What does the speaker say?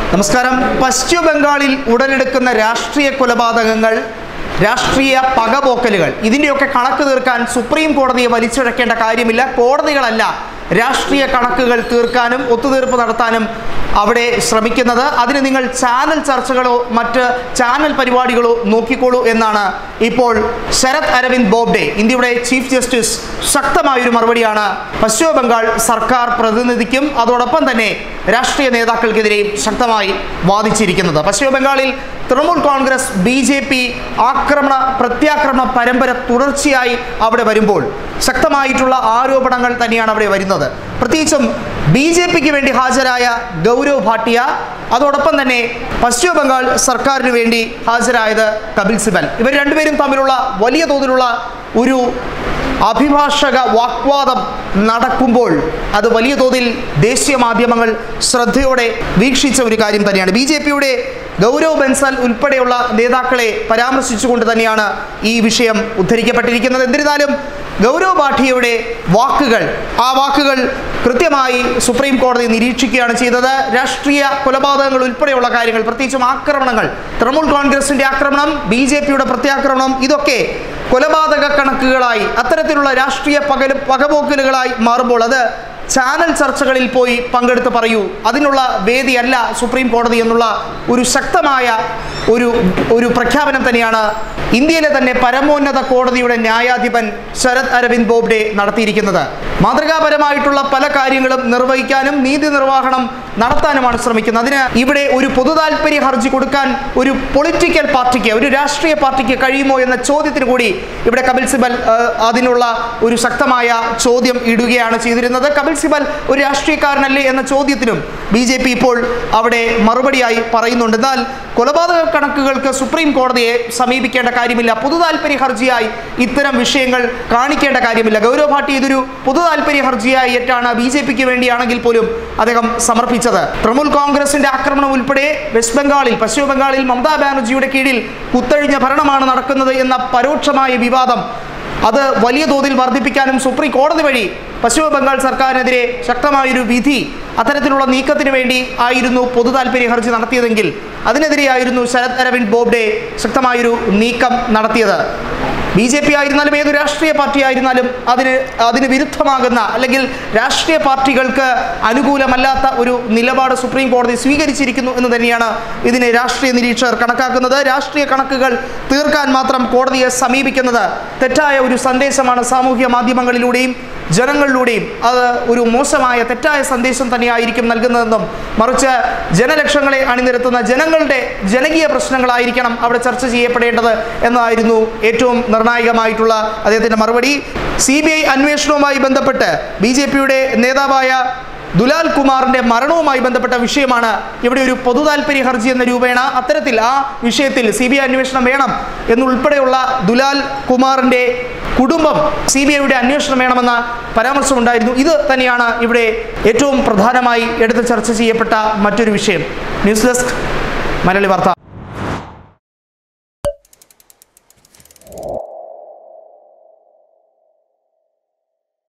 നമസ്കാരം പശ്ചിമ ബംഗാളിൽ ഉടലെടുക്കുന്ന രാഷ്ട്രീയ കൊലപാതകങ്ങൾ രാഷ്ട്രീയ പകപോക്കലുകൾ ഇതിൻ്റെയൊക്കെ കണക്ക് തീർക്കാൻ സുപ്രീം കോടതിയെ വലിച്ചിഴക്കേണ്ട കാര്യമില്ല കോടതികളല്ല രാഷ്ട്രീയ കണക്കുകൾ തീർക്കാനും ഒത്തുതീർപ്പ് നടത്താനും അവിടെ ശ്രമിക്കുന്നത് അതിന് നിങ്ങൾ ചാനൽ ചർച്ചകളോ മറ്റ് ചാനൽ പരിപാടികളോ നോക്കിക്കോളൂ എന്നാണ് ഇപ്പോൾ ശരത് അരവിന്ദ് ബോബ്ഡെ ഇന്ത്യയുടെ ചീഫ് ജസ്റ്റിസ് ശക്തമായൊരു മറുപടിയാണ് പശ്ചിമ ബംഗാൾ സർക്കാർ പ്രതിനിധിക്കും അതോടൊപ്പം തന്നെ രാഷ്ട്രീയ നേതാക്കൾക്കെതിരെയും ശക്തമായി വാദിച്ചിരിക്കുന്നത് പശ്ചിമ ബംഗാളിൽ Trinamool Congress B J P ആക്രമണ പ്രത്യാക്രമണ പരമ്പര തുടർച്ചയായി അവിടെ വരുമ്പോൾ ശക്തമായിട്ടുള്ള ആരോപണങ്ങൾ തന്നെയാണ് അവിടെ വരുന്നത് പ്രത്യേകിച്ചും ബി ജെ പിക്ക് വേണ്ടി ഹാജരായ ഗൗരവ് ഭാട്ടിയ അതോടൊപ്പം തന്നെ പശ്ചിമ ബംഗാൾ സർക്കാരിന് വേണ്ടി ഹാജരായത് കപിൽ സിബൽ ഇവർ രണ്ടുപേരും തമ്മിലുള്ള വലിയ തോതിലുള്ള ഒരു അഭിഭാഷക വാഗ്വാദം നടക്കുമ്പോൾ അത് വലിയ തോതിൽ ദേശീയ മാധ്യമങ്ങൾ ശ്രദ്ധയോടെ വീക്ഷിച്ച ഒരു കാര്യം തന്നെയാണ് ബി ജെ പിയുടെ ഗൗരവ് ബൻസാൽ ഉൾപ്പെടെയുള്ള നേതാക്കളെ പരാമർശിച്ചുകൊണ്ട് തന്നെയാണ് ഈ വിഷയം ഉദ്ധരിക്കപ്പെട്ടിരിക്കുന്നത് എന്നിരുന്നാലും ഗൗരവ് ഭാട്ടിയയുടെ വാക്കുകൾ ആ വാക്കുകൾ കൃത്യമായി സുപ്രീം കോടതി നിരീക്ഷിക്കുകയാണ് ചെയ്തത് രാഷ്ട്രീയ കൊലപാതകങ്ങൾ ഉൾപ്പെടെയുള്ള കാര്യങ്ങൾ പ്രത്യേകിച്ചും ആക്രമണങ്ങൾ തൃണമൂൽ കോൺഗ്രസിന്റെ ആക്രമണം ബി ജെ പിയുടെ പ്രത്യാക്രമണം ഇതൊക്കെ കൊലപാതക കണക്കുകളായി അത്തരത്തിലുള്ള രാഷ്ട്രീയ പകൽ പകപോക്കലുകളായി മാറുമ്പോൾ അത് ചാനൽ ചർച്ചകളിൽ പോയി പങ്കെടുത്ത് പറയൂ അതിനുള്ള വേദിയല്ല സുപ്രീം കോടതി എന്നുള്ള ഒരു ശക്തമായ ഒരു ഒരു പ്രഖ്യാപനം തന്നെയാണ് ഇന്ത്യയിലെ തന്നെ പരമോന്നത കോടതിയുടെ ന്യായാധിപൻ ശരത് അരവിന്ദ് ബോബ്ഡെ നടത്തിയിരിക്കുന്നത് മാതൃകാപരമായിട്ടുള്ള പല കാര്യങ്ങളും നിർവഹിക്കാനും നീതി നിർവഹണം നടത്താനുമാണ് ശ്രമിക്കുന്നത് അതിന് ഇവിടെ ഒരു പൊതു താല്പര്യ ഹർജി കൊടുക്കാൻ ഒരു പൊളിറ്റിക്കൽ പാർട്ടിക്ക് ഒരു രാഷ്ട്രീയ പാർട്ടിക്ക് കഴിയുമോ എന്ന ചോദ്യത്തിന് കൂടി ഇവിടെ കപിൽ സിബൽ ആ, അതിനുള്ള ഒരു ശക്തമായ ചോദ്യം ഇടുകയാണ് ചെയ്തിരുന്നത് കപിൽ സിബൽ ഒരു രാഷ്ട്രീയക്കാരനല്ലേ എന്ന ചോദ്യത്തിനും ബി ജെ പി ഇപ്പോൾ അവിടെ മറുപടിയായി പറയുന്നുണ്ട് എന്നാൽ കൊലപാതക കണക്കുകൾക്ക് സുപ്രീം കോടതിയെ സമീപിക്കേണ്ട കാര്യമില്ല പൊതു താല്പര്യ ഹർജിയായി ഇത്തരം വിഷയങ്ങൾ കാണിക്കേണ്ട കാര്യമില്ല ഗൗരവ് ഭാട്ടി ഇതൊരു പൊതു താല്പര്യ ഹർജിയായി ഏറ്റാണ് ബി ജെ പിക്ക് വേണ്ടിയാണെങ്കിൽ പോലും അദ്ദേഹം സമർപ്പിച്ചത് തൃണമൂൽ കോൺഗ്രസിന്റെ ആക്രമണം ഉൾപ്പെടെ വെസ്റ്റ് ബംഗാളിൽ പശ്ചിമ ബംഗാളിൽ മമതാ ബാനർജിയുടെ കീഴിൽ കുത്തഴിഞ്ഞ ഭരണമാണ് നടക്കുന്നത് എന്ന പരോക്ഷമായ വിവാദം അത് വലിയ തോതിൽ വർദ്ധിപ്പിക്കാനും സുപ്രീം കോടതി വഴി പശ്ചിമ ബംഗാൾ സർക്കാരിനെതിരെ ശക്തമായൊരു വിധി അത്തരത്തിലുള്ള നീക്കത്തിന് വേണ്ടി ആയിരുന്നു പൊതു താല്പര്യ ഹർജി നടത്തിയതെങ്കിൽ അതിനെതിരെയായിരുന്നു ശരത് അരവിന്ദ് ബോബ്ഡെ ശക്തമായൊരു നീക്കം നടത്തിയത് ബി ജെ പി ആയിരുന്നാലും ഏത് രാഷ്ട്രീയ പാർട്ടി ആയിരുന്നാലും അതിന് അതിന് വിരുദ്ധമാകുന്ന അല്ലെങ്കിൽ രാഷ്ട്രീയ പാർട്ടികൾക്ക് അനുകൂലമല്ലാത്ത ഒരു നിലപാട് സുപ്രീം കോടതി സ്വീകരിച്ചിരിക്കുന്നു എന്ന് തന്നെയാണ് ഇതിനെ രാഷ്ട്രീയ നിരീക്ഷകർ കണക്കാക്കുന്നത് രാഷ്ട്രീയ കണക്കുകൾ തീർക്കാൻ മാത്രം കോടതിയെ സമീപിക്കുന്നത് തെറ്റായ ഒരു സന്ദേശമാണ് സാമൂഹ്യ മാധ്യമങ്ങളിലൂടെയും ജനങ്ങളിലൂടെയും അത് ഒരു മോശമായ തെറ്റായ സന്ദേശം തന്നെയായിരിക്കും നൽകുന്നതെന്നും മറിച്ച് ജനലക്ഷങ്ങളെ അണിനിരത്തുന്ന ജനങ്ങളുടെ ജനകീയ പ്രശ്നങ്ങളായിരിക്കണം അവിടെ ചർച്ച ചെയ്യപ്പെടേണ്ടത് എന്നതായിരുന്നു ഏറ്റവും നിർണായകമായിട്ടുള്ള അദ്ദേഹത്തിൻ്റെ മറുപടി സി ബി ഐ അന്വേഷണവുമായി ബന്ധപ്പെട്ട് ബി ജെ പിയുടെ നേതാവായ ദുലാൽ കുമാറിന്റെ മരണവുമായി ബന്ധപ്പെട്ട വിഷയമാണ് ഇവിടെ ഒരു പൊതു താല്പര്യ ഹർജി എന്ന രൂപേണ അത്തരത്തിൽ ആ വിഷയത്തിൽ സി ബി ഐ അന്വേഷണം വേണം എന്നുൾപ്പെടെയുള്ള ദുലാൽ കുമാറിന്റെ കുടുംബം സി ബി ഐയുടെ അന്വേഷണം വേണമെന്ന പരാമർശമുണ്ടായിരുന്നു ഇത് തന്നെയാണ് ഇവിടെ ഏറ്റവും പ്രധാനമായി എടുത്ത് ചർച്ച ചെയ്യപ്പെട്ട മറ്റൊരു വിഷയം ന്യൂസ് ഡെസ്ക് മലയാളി വാർത്ത